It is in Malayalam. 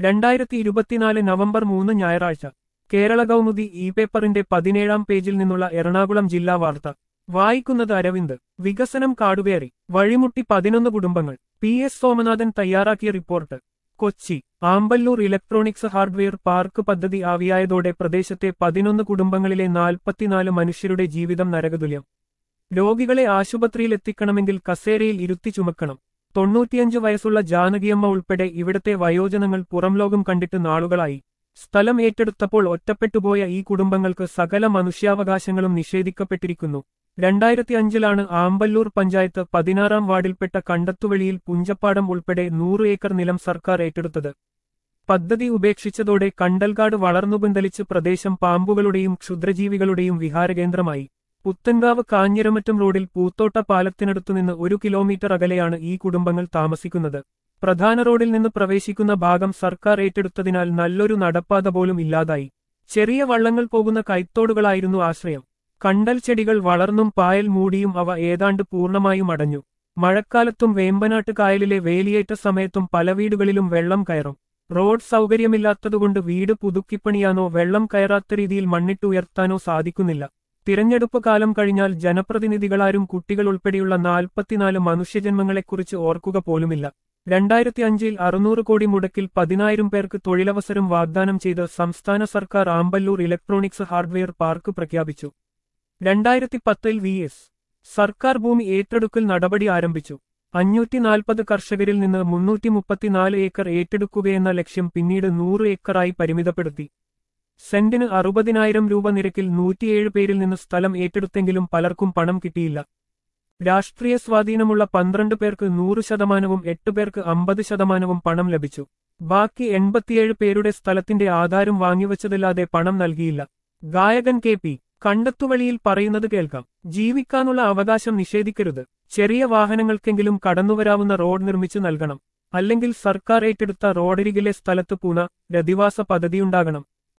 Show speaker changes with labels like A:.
A: രണ്ടായിരത്തി ഇരുപത്തിനാല് നവംബർ മൂന്ന് ഞായറാഴ്ച കേരള കൗമുദി ഇ പേപ്പറിന്റെ പതിനേഴാം പേജിൽ നിന്നുള്ള എറണാകുളം ജില്ലാ വാർത്ത വായിക്കുന്നത് അരവിന്ദ് വികസനം കാടുകയറി വഴിമുട്ടി പതിനൊന്ന് കുടുംബങ്ങൾ പി എസ് സോമനാഥൻ തയ്യാറാക്കിയ report Kochi Amballur electronics hardware park പദ്ധതി ആവിയായതോടെ പ്രദേശത്തെ പതിനൊന്ന് കുടുംബങ്ങളിലെ നാൽപ്പത്തിനാല് മനുഷ്യരുടെ ജീവിതം നരകതുല്യം രോഗികളെ ആശുപത്രിയിൽ എത്തിക്കണമെങ്കിൽ കസേരയിൽ ഇരുത്തി ചുമക്കണം തൊണ്ണൂറ്റിയഞ്ച് വയസ്സുള്ള ജാനകിയമ്മ ഉൾപ്പെടെ ഇവിടത്തെ വയോജനങ്ങൾ പുറംലോകം കണ്ടിട്ട് നാളുകളായി സ്ഥലം ഏറ്റെടുത്തപ്പോൾ ഒറ്റപ്പെട്ടുപോയ ഈ കുടുംബങ്ങൾക്ക് സകല മനുഷ്യാവകാശങ്ങളും നിഷേധിക്കപ്പെട്ടിരിക്കുന്നു രണ്ടായിരത്തി അഞ്ചിലാണ് ആമ്പല്ലൂർ പഞ്ചായത്ത് പതിനാറാം വാർഡിൽപ്പെട്ട കണ്ടത്തുവഴിയിൽ പുഞ്ചപ്പാടം ഉൾപ്പെടെ നൂറ് ഏക്കർ നിലം സർക്കാർ ഏറ്റെടുത്തത് പദ്ധതി ഉപേക്ഷിച്ചതോടെ കണ്ടൽക്കാട് വളർന്നുപന്തലിച്ച് പ്രദേശം പാമ്പുകളുടെയും ക്ഷുദ്രജീവികളുടെയും വിഹാരകേന്ദ്രമായി പുത്തൻകാവ് കാഞ്ഞിരമറ്റം റോഡിൽ പൂത്തോട്ട പാലത്തിനടുത്തുനിന്ന് ഒരു കിലോമീറ്റർ അകലെയാണ് ഈ കുടുംബങ്ങൾ താമസിക്കുന്നത് പ്രധാന റോഡിൽ നിന്ന് പ്രവേശിക്കുന്ന ഭാഗം സർക്കാർ ഏറ്റെടുത്തതിനാൽ നല്ലൊരു നടപ്പാത പോലും ഇല്ലാതായി ചെറിയ വള്ളങ്ങൾ പോകുന്ന കൈത്തോടുകളായിരുന്നു ആശ്രയം കണ്ടൽ ചെടികൾ വളർന്നും പായൽ മൂടിയും അവ ഏതാണ്ട് പൂർണ്ണമായും അടഞ്ഞു മഴക്കാലത്തും വേമ്പനാട്ട് കായലിലെ വേലിയേറ്റ സമയത്തും പല വീടുകളിലും വെള്ളം കയറും റോഡ് സൗകര്യമില്ലാത്തതുകൊണ്ട് വീട് പുതുക്കിപ്പണിയാനോ വെള്ളം കയറാത്ത രീതിയിൽ മണ്ണിട്ടുയർത്താനോ സാധിക്കുന്നില്ല തിരഞ്ഞെടുപ്പ് കാലം കഴിഞ്ഞാൽ ജനപ്രതിനിധികളാരും കുട്ടികൾ ഉൾപ്പെടെയുള്ള നാൽപ്പത്തിനാല് മനുഷ്യജന്മങ്ങളെക്കുറിച്ച് ഓർക്കുക പോലുമില്ല രണ്ടായിരത്തി അഞ്ചിൽ അറുന്നൂറ് കോടി മുടക്കിൽ പതിനായിരം പേർക്ക് തൊഴിലവസരം വാഗ്ദാനം ചെയ്ത് സംസ്ഥാന സർക്കാർ ആമ്പല്ലൂർ ഇലക്ട്രോണിക്സ് ഹാർഡ്വെയർ പാർക്ക് പ്രഖ്യാപിച്ചു രണ്ടായിരത്തി പത്തിൽ വി എസ് സർക്കാർ ഭൂമി ഏറ്റെടുക്കൽ നടപടി ആരംഭിച്ചു അഞ്ഞൂറ്റി നാൽപ്പത് കർഷകരിൽ നിന്ന് മുന്നൂറ്റി മുപ്പത്തിനാല് ഏക്കർ ഏറ്റെടുക്കുകയെന്ന ലക്ഷ്യം പിന്നീട് നൂറ് ഏക്കറായി പരിമിതപ്പെടുത്തി സെന്റിന് അറുപതിനായിരം രൂപ നിരക്കിൽ നൂറ്റിയേഴ് പേരിൽ നിന്ന് സ്ഥലം ഏറ്റെടുത്തെങ്കിലും പലർക്കും പണം കിട്ടിയില്ല രാഷ്ട്രീയ സ്വാധീനമുള്ള പന്ത്രണ്ട് പേർക്ക് നൂറ് ശതമാനവും എട്ട് പേർക്ക് അമ്പത് ശതമാനവും പണം ലഭിച്ചു ബാക്കി എൺപത്തിയേഴ് പേരുടെ സ്ഥലത്തിന്റെ ആധാരം വാങ്ങിവച്ചതല്ലാതെ പണം നൽകിയില്ല ഗായകൻ കെ പി കണ്ടെത്തുവഴിയിൽ പറയുന്നത് കേൾക്കാം ജീവിക്കാനുള്ള അവകാശം നിഷേധിക്കരുത് ചെറിയ വാഹനങ്ങൾക്കെങ്കിലും കടന്നുവരാവുന്ന റോഡ് നിർമ്മിച്ചു നൽകണം അല്ലെങ്കിൽ സർക്കാർ ഏറ്റെടുത്ത റോഡരികിലെ സ്ഥലത്ത് പുന രധിവാസ പദ്ധതിയുണ്ടാകണം